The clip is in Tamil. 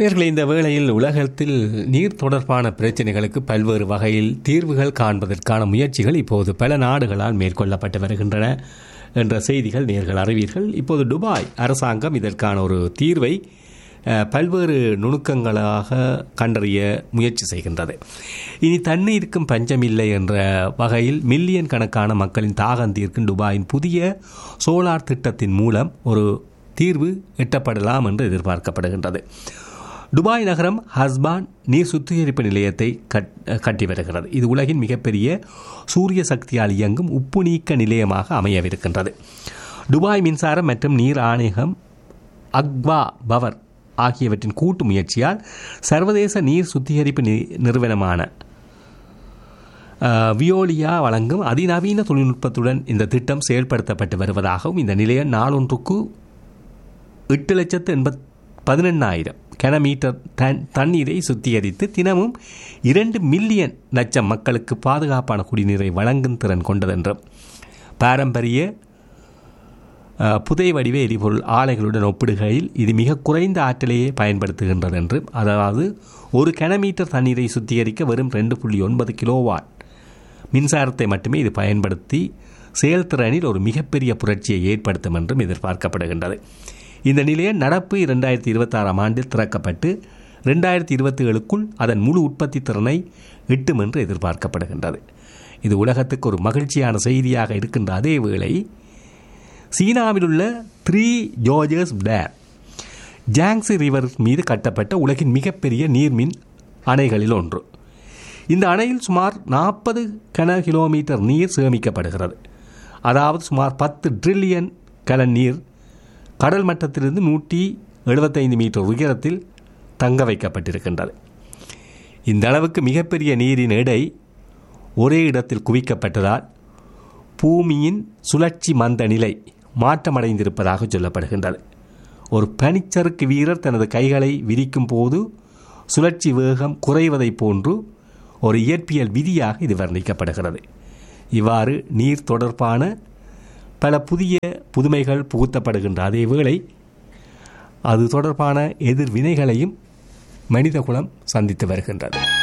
நேர்களை இந்த வேளையில் உலகத்தில் நீர் தொடர்பான பிரச்சனைகளுக்கு பல்வேறு வகையில் தீர்வுகள் காண்பதற்கான முயற்சிகள் இப்போது பல நாடுகளால் மேற்கொள்ளப்பட்டு வருகின்றன என்ற செய்திகள் நேர்கள் அறிவீர்கள் இப்போது துபாய் அரசாங்கம் இதற்கான ஒரு தீர்வை அஹ், பல்வேறு நுணுக்கங்களாக கண்டறிய முயற்சி செய்கின்றது இனி தண்ணீருக்கும் பஞ்சமில்லை என்ற வகையில் மில்லியன் கணக்கான மக்களின் தாகம் தீர்க்கும் துபாயின் புதிய சோலார் திட்டத்தின் மூலம் ஒரு தீர்வு எட்டப்படலாம் என்று எதிர்பார்க்கப்படுகின்றது துபாய் நகரம் ஹஸ்பான் நீர் சுத்திகரிப்பு நிலையத்தை கட்- கட்டி வருகிறது இது உலகின் மிகப்பெரிய சூரிய சக்தியால் இயங்கும் உப்பு நீக்க நிலையமாக அமையவிருக்கின்றது துபாய் மின்சாரம் மற்றும் நீர் ஆணையகம் அக்வா பவர் ஆகியவற்றின் கூட்டு முயற்சியால் சர்வதேச நீர் சுத்திகரிப்பு நி- நிறுவனமான அஹ், வியோலியா வழங்கும் அதிநவீன தொழில்நுட்பத்துடன் இந்த திட்டம் செயல்படுத்தப்பட்டு வருவதாகவும் இந்த நிலையம் நாளொன்றுக்கு எட்டு லட்சத்து எண்பத் பதினெண்ணாயிரம் கனமீட்டர் தன் தண்ணீரை சுத்திகரித்து தினமும் இரண்டு மில்லியன் லட்சம் மக்களுக்கு பாதுகாப்பான குடிநீரை வழங்கும் திறன் கொண்டதென்றும் பாரம்பரிய அஹ், புதை வடிவ எரிபொருள் ஆலைகளுடன் ஒப்பிடுகையில் இது மிக குறைந்த ஆற்றலையே பயன்படுத்துகின்றது என்றும் அதாவது ஒரு கனமீட்டர் தண்ணீரை சுத்திகரிக்க வெறும் ரெண்டு புள்ளி ஒன்பது கிலோவாட் மின்சாரத்தை மட்டுமே இது பயன்படுத்தி செயல்திறனில் ஒரு மிகப்பெரிய புரட்சியை ஏற்படுத்தும் என்றும் எதிர்பார்க்கப்படுகின்றது இந்த நிலையம் நடப்பு இரண்டாயிரத்தி இருபத்தாறாம் ஆண்டில் திறக்கப்பட்டு ரெண்டாயிரத்தி இருபத்தி ஏழுக்குள் அதன் முழு உற்பத்தி திறனை எட்டும் என்று எதிர்பார்க்கப்படுகின்றது இது உலகத்துக்கு ஒரு மகிழ்ச்சியான செய்தியாக இருக்கின்ற அதே வேளை சீனாவில் உள்ள த்ரீ ஜோர்ஜஸ் டேம் ஜாங்ஸி ரிவர் மீது கட்டப்பட்ட உலகின் மிகப்பெரிய நீர்மின் அணைகளில் ஒன்று இந்த அணையில் சுமார் நாற்பது கன கிலோமீட்டர் நீர் சேமிக்கப்படுகிறது அதாவது சுமார் பத்து ட்ரில்லியன் கலன் நீர் கடல் மட்டத்திலிருந்து நூற்றி எழுபத்தைந்து மீட்டர் உயரத்தில் தங்க வைக்கப்பட்டிருக்கின்றது இந்த அளவுக்கு மிகப்பெரிய நீரின் எடை ஒரே இடத்தில் குவிக்கப்பட்டதால் பூமியின் சுழற்சி மந்த நிலை மாற்றமடைந்திருப்பதாக சொல்லப்படுகின்றது ஒரு பனிச்சறுக்கு வீரர் தனது கைகளை விரிக்கும் போது சுழற்சி வேகம் குறைவதைப் போன்று ஒரு இயற்பியல் விதியாக இது வர்ணிக்கப்படுகிறது இவ்வாறு நீர் தொடர்பான பல புதிய புதுமைகள் புகுத்தப்படுகின்ற அதே வேளை அது தொடர்பான எதிர்வினைகளையும் மனிதகுலம் சந்தித்து வருகின்றது